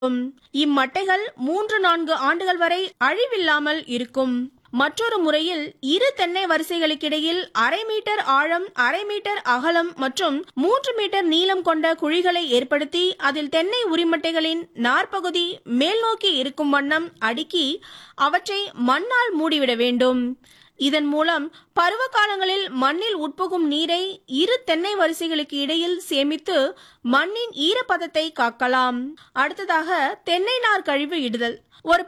இம்மட்டைகள் மூன்று நான்கு ஆண்டுகள் வரை அழிவில்லாமல் இருக்கும் மற்றொரு முறையில் இரு தென்னை வரிசைகளுக்கிடையில் அரை மீட்டர் ஆழம் அரை மீட்டர் அகலம் மற்றும் மூன்று மீட்டர் நீளம் கொண்ட குழிகளை ஏற்படுத்தி அதில் தென்னை உரிமட்டைகளின் நார்ப்பகுதி மேல் நோக்கி இருக்கும் வண்ணம் அடுக்கி அவற்றை மண்ணால் மூடிவிட வேண்டும் இதன் மூலம் பருவ காலங்களில் மண்ணில் உட்புகும் நீரை இரு தென்னை வரிசைகளுக்கு இடையில் சேமித்து மண்ணின் ஈரப்பதத்தை காக்கலாம் அடுத்ததாக தென்னை நார் கழிவு இடுதல் ஒரு